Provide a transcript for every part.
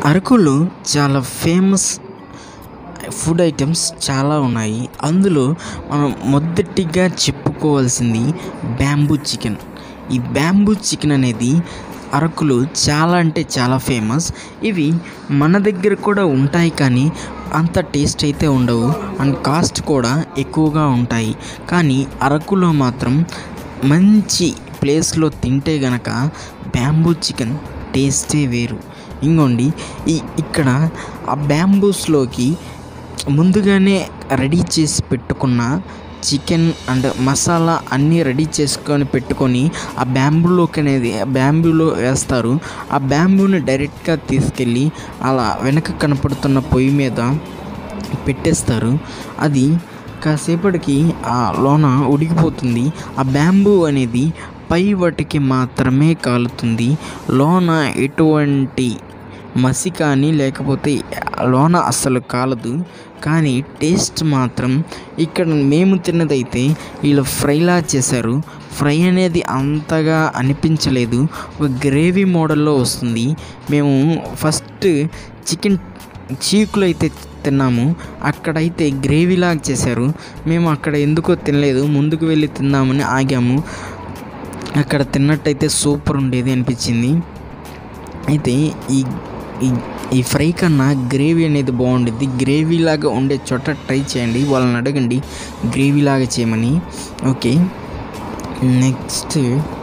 అరకులో చాలా famous food items చాలా ఉన్నాయి అందులో మనం మొదటిగా చెప్పుకోవాల్సింది బ్యాంబూ చికెన్ ఈ బ్యాంబూ చికెన్ అనేది అరకులో చాలా అంటే చాలా ఫేమస్ ఇవి మన దగ్గర కూడా ఉంటాయి కానీ అంత టేస్ట్ అయితే ఉండవు అండ్ కాస్ట్ కూడా ఎక్కువగా ఉంటాయి కానీ అరకులో మాత్రం మంచి ప్లేస్లో తింటే గనక బ్యాంబూ చికెన్ టేస్టే వేరు ఇంకోండి ఈ ఇక్కడ ఆ బ్యాంబూస్లోకి ముందుగానే రెడీ చేసి పెట్టుకున్న చికెన్ అండ్ మసాలా అన్నీ రెడీ చేసుకొని పెట్టుకొని ఆ బ్యాంబూలోకి అనేది బ్యాంబూలో వేస్తారు ఆ బ్యాంబూని డైరెక్ట్గా తీసుకెళ్ళి అలా వెనక కనపడుతున్న పొయ్యి మీద పెట్టేస్తారు అది కాసేపటికి ఆ లోన ఉడికిపోతుంది ఆ బ్యాంబూ అనేది పై వాటికి మాత్రమే కాలుతుంది లోన ఎటువంటి మసి కానీ లేకపోతే లోన అస్సలు కాలదు కానీ టేస్ట్ మాత్రం ఇక్కడ మేము తిన్నదైతే వీళ్ళు ఫ్రైలా చేశారు ఫ్రై అనేది అంతగా అనిపించలేదు ఒక గ్రేవీ మోడల్లో వస్తుంది మేము ఫస్ట్ చికెన్ చీకులు అయితే తిన్నాము అక్కడైతే గ్రేవీలాగా చేశారు మేము అక్కడ ఎందుకో తినలేదు ముందుకు వెళ్ళి తిందామని ఆగాము అక్కడ తిన్నట్టయితే సూపర్ ఉండేది అనిపించింది అయితే ఈ ఈ ఈ ఫ్రై కన్నా గ్రేవీ అనేది బాగుండేది గ్రేవీ లాగా ఉండే చోట ట్రై చేయండి వాళ్ళని అడగండి గ్రేవీ లాగా చేయమని ఓకే నెక్స్ట్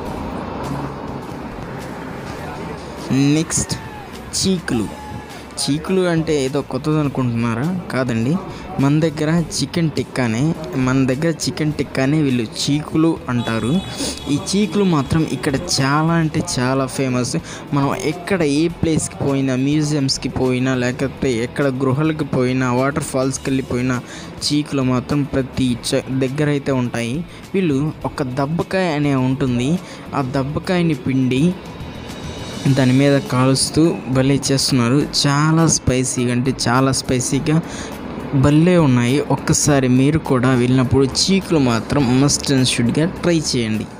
నెక్స్ట్ చీకులు చీకులు అంటే ఏదో కొత్తది అనుకుంటున్నారా కాదండి మన దగ్గర చికెన్ టిక్కానే మన దగ్గర చికెన్ టిక్కానే వీళ్ళు చీకులు అంటారు ఈ చీకులు మాత్రం ఇక్కడ చాలా అంటే చాలా ఫేమస్ మనం ఎక్కడ ఏ ప్లేస్కి పోయినా మ్యూజియంస్కి పోయినా లేకపోతే ఎక్కడ గృహాలకు పోయినా వాటర్ ఫాల్స్కి వెళ్ళిపోయినా చీకులు మాత్రం ప్రతి చ దగ్గర అయితే ఉంటాయి వీళ్ళు ఒక దబ్బకాయ అనే ఉంటుంది ఆ దబ్బకాయని పిండి దాని మీద కాలుస్తూ భలే చేస్తున్నారు చాలా స్పైసీగా అంటే చాలా స్పైసీగా భలే ఉన్నాయి ఒక్కసారి మీరు కూడా వెళ్ళినప్పుడు చీకులు మాత్రం మస్ట్ అండ్ షుడ్గా ట్రై చేయండి